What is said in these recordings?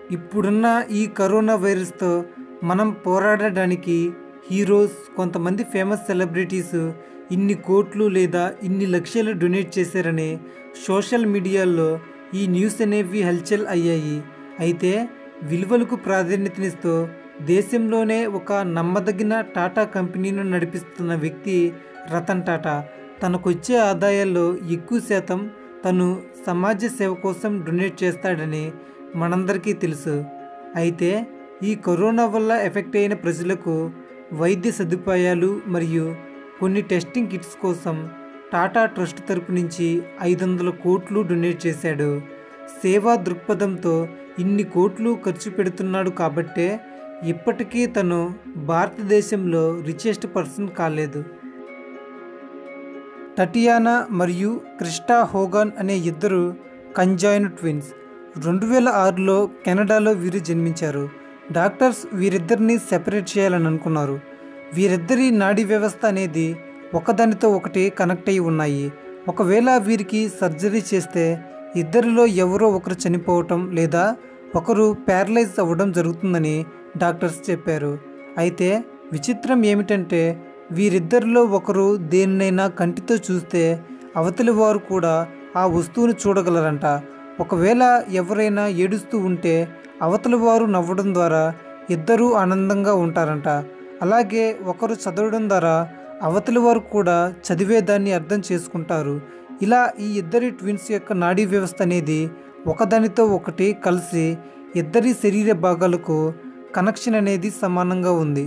ఇప్పుడున్న ఈ కరోనా వైరస్తో మనం పోరాడడానికి హీరోస్ కొంతమంది ఫేమస్ సెలబ్రిటీస్ ఇన్ని కోట్లు లేదా ఇన్ని లక్షలు డొనేట్ చేశారని సోషల్ మీడియాలో ఈ న్యూస్ అనేవి హల్చల్ అయ్యాయి అయితే విలువలకు ప్రాధాన్యతనిస్తూ దేశంలోనే ఒక నమ్మదగిన టాటా కంపెనీను నడిపిస్తున్న వ్యక్తి రతన్ టాటా తనకొచ్చే ఆదాయాల్లో ఎక్కువ శాతం తను సమాజ సేవ కోసం డొనేట్ చేస్తాడని మనందరికీ తెలుసు అయితే ఈ కరోనా వల్ల ఎఫెక్ట్ అయిన ప్రజలకు వైద్య సదుపాయాలు మరియు కొన్ని టెస్టింగ్ కిట్స్ కోసం టాటా ట్రస్ట్ తరపు నుంచి ఐదు వందల కోట్లు డొనేట్ చేశాడు సేవా దృక్పథంతో ఇన్ని కోట్లు ఖర్చు పెడుతున్నాడు కాబట్టే ఇప్పటికీ తను భారతదేశంలో రిచెస్ట్ పర్సన్ కాలేదు టటియానా మరియు క్రిస్టా హోగాన్ అనే ఇద్దరు కంజాయిన్ ట్విన్స్ రెండు వేల ఆరులో కెనడాలో వీరు జన్మించారు డాక్టర్స్ వీరిద్దరిని సెపరేట్ చేయాలని అనుకున్నారు వీరిద్దరి నాడీ వ్యవస్థ అనేది ఒకదానితో ఒకటి కనెక్ట్ అయి ఉన్నాయి ఒకవేళ వీరికి సర్జరీ చేస్తే ఇద్దరిలో ఎవరో ఒకరు చనిపోవటం లేదా ఒకరు ప్యారలైజ్ అవ్వడం జరుగుతుందని డాక్టర్స్ చెప్పారు అయితే విచిత్రం ఏమిటంటే వీరిద్దరిలో ఒకరు దేన్నైనా కంటితో చూస్తే అవతలి వారు కూడా ఆ వస్తువును చూడగలరంట ఒకవేళ ఎవరైనా ఏడుస్తూ ఉంటే అవతలి వారు నవ్వడం ద్వారా ఇద్దరూ ఆనందంగా ఉంటారంట అలాగే ఒకరు చదవడం ద్వారా అవతలి వారు కూడా చదివేదాన్ని అర్థం చేసుకుంటారు ఇలా ఈ ఇద్దరి ట్విన్స్ యొక్క నాడీ వ్యవస్థ అనేది ఒకదానితో ఒకటి కలిసి ఇద్దరి శరీర భాగాలకు కనెక్షన్ అనేది సమానంగా ఉంది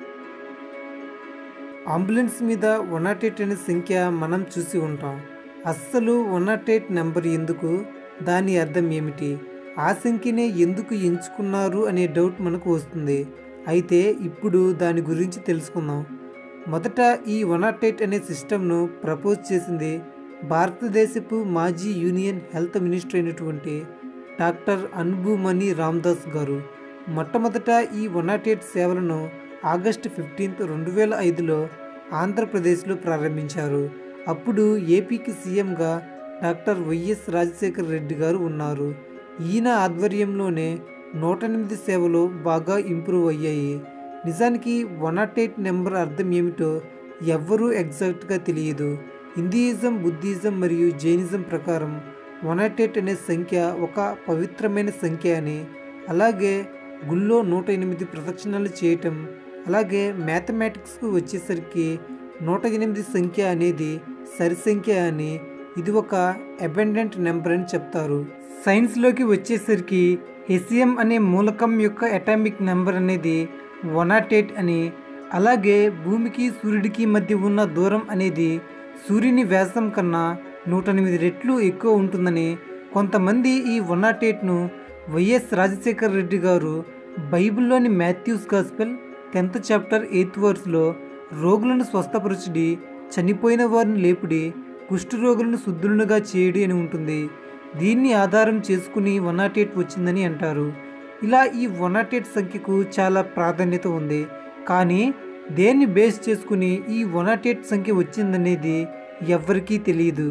అంబులెన్స్ మీద వన్ నాట్ ఎయిట్ అనే సంఖ్య మనం చూసి ఉంటాం అస్సలు వన్ నాట్ ఎయిట్ నెంబర్ ఎందుకు దాని అర్థం ఏమిటి ఆ సంఖ్యనే ఎందుకు ఎంచుకున్నారు అనే డౌట్ మనకు వస్తుంది అయితే ఇప్పుడు దాని గురించి తెలుసుకుందాం మొదట ఈ వన్ నాట్ ఎయిట్ అనే సిస్టమ్ను ప్రపోజ్ చేసింది భారతదేశపు మాజీ యూనియన్ హెల్త్ మినిస్టర్ అయినటువంటి డాక్టర్ అన్బుమణి రామ్దాస్ గారు మొట్టమొదట ఈ వన్ నాట్ ఎయిట్ సేవలను ఆగస్టు ఫిఫ్టీన్త్ రెండు వేల ఐదులో ఆంధ్రప్రదేశ్లో ప్రారంభించారు అప్పుడు ఏపీకి సీఎంగా డాక్టర్ వైఎస్ రాజశేఖర రెడ్డి గారు ఉన్నారు ఈయన ఆధ్వర్యంలోనే నూట ఎనిమిది సేవలు బాగా ఇంప్రూవ్ అయ్యాయి నిజానికి వన్ నాట్ ఎయిట్ నెంబర్ అర్థం ఏమిటో ఎవ్వరూ ఎగ్జాక్ట్గా తెలియదు హిందూయిజం బుద్ధిజం మరియు జైనిజం ప్రకారం వన్ నాట్ ఎయిట్ అనే సంఖ్య ఒక పవిత్రమైన సంఖ్య అని అలాగే గుళ్ళో నూట ఎనిమిది ప్రదక్షిణాలు చేయటం అలాగే మ్యాథమెటిక్స్కు వచ్చేసరికి నూట ఎనిమిది సంఖ్య అనేది సరి సంఖ్య అని ఇది ఒక అబెండెంట్ నెంబర్ అని చెప్తారు సైన్స్లోకి వచ్చేసరికి హెసియం అనే మూలకం యొక్క అటామిక్ నెంబర్ అనేది వన్ నాట్ ఎయిట్ అని అలాగే భూమికి సూర్యుడికి మధ్య ఉన్న దూరం అనేది సూర్యుని వ్యాసం కన్నా నూట ఎనిమిది రెట్లు ఎక్కువ ఉంటుందని కొంతమంది ఈ వన్ నాట్ ఎయిట్ను వైఎస్ రాజశేఖర రెడ్డి గారు బైబిల్లోని Matthew's gospel tenth chapter eighth వర్స్లో రోగులను స్వస్థపరచుడి చనిపోయిన వారిని లేపుడి కుష్ఠరోగులను శుద్ధులుగా చేయడి అని ఉంటుంది దీన్ని ఆధారం చేసుకుని వన్ నాట్ ఎయిట్ వచ్చిందని అంటారు ఇలా ఈ వన్ నాట్ ఎయిట్ సంఖ్యకు చాలా ప్రాధాన్యత ఉంది కానీ దేన్ని బేస్ చేసుకుని ఈ వన్ నాట్ ఎయిట్ సంఖ్య వచ్చిందనేది ఎవ్వరికీ తెలియదు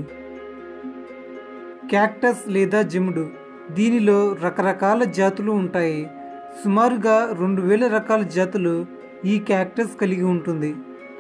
క్యాక్టస్ లేదా జముడు దీనిలో రకరకాల జాతులు ఉంటాయి సుమారుగా రెండు వేల రకాల జాతులు ఈ క్యాక్టస్ కలిగి ఉంటుంది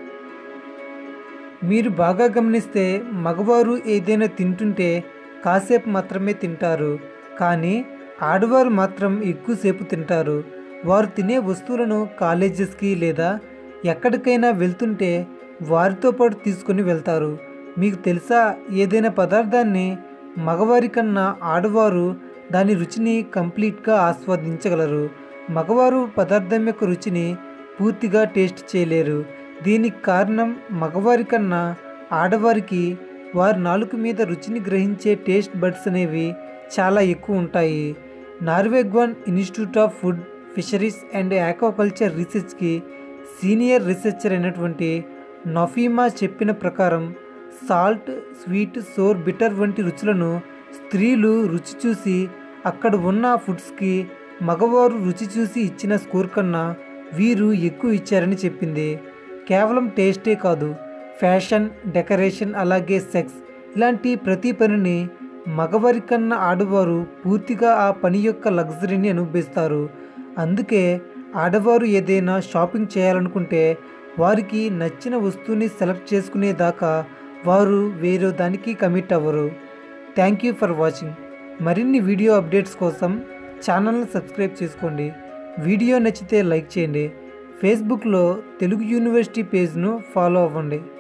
మీరు బాగా గమనిస్తే మగవారు ఏదైనా తింటుంటే కాసేపు మాత్రమే తింటారు కానీ ఆడవారు మాత్రం ఎక్కువసేపు తింటారు వారు తినే వస్తువులను కాలేజెస్కి లేదా ఎక్కడికైనా వెళ్తుంటే వారితో పాటు తీసుకొని వెళ్తారు మీకు తెలుసా ఏదైనా పదార్థాన్ని మగవారి కన్నా ఆడవారు దాని రుచిని కంప్లీట్గా ఆస్వాదించగలరు మగవారు పదార్థం యొక్క రుచిని పూర్తిగా టేస్ట్ చేయలేరు దీనికి కారణం మగవారి కన్నా ఆడవారికి వారి నాలుక మీద రుచిని గ్రహించే టేస్ట్ బడ్స్ అనేవి చాలా ఎక్కువ ఉంటాయి Norwegian institute of food fisheries and aquaculture రీసెర్చ్కి సీనియర్ రీసెర్చర్ అయినటువంటి నఫీమా చెప్పిన ప్రకారం సాల్ట్ స్వీట్ సోర్ బిటర్ వంటి రుచులను స్త్రీలు రుచి చూసి అక్కడ ఉన్న ఫుడ్స్కి మగవారు రుచి చూసి ఇచ్చిన స్కోర్ కన్నా వీరు ఎక్కువ ఇచ్చారని చెప్పింది కేవలం టేస్టే కాదు ఫ్యాషన్ డెకరేషన్ అలాగే సెక్స్ ఇలాంటి ప్రతి పనిని మగవారి కన్నా ఆడవారు పూర్తిగా ఆ పని యొక్క లగ్జరీని అనుభవిస్తారు అందుకే ఆడవారు ఏదైనా షాపింగ్ చేయాలనుకుంటే వారికి నచ్చిన వస్తువుని సెలెక్ట్ చేసుకునేదాకా వారు వేరే దానికి కమిట్ అవ్వరు థ్యాంక్ యూ ఫర్ వాచింగ్ మరిన్ని వీడియో అప్డేట్స్ కోసం ఛానల్ని సబ్స్క్రైబ్ చేసుకోండి వీడియో నచ్చితే లైక్ చేయండి ఫేస్బుక్లో తెలుగు యూనివర్సిటీ పేజ్ను ఫాలో అవ్వండి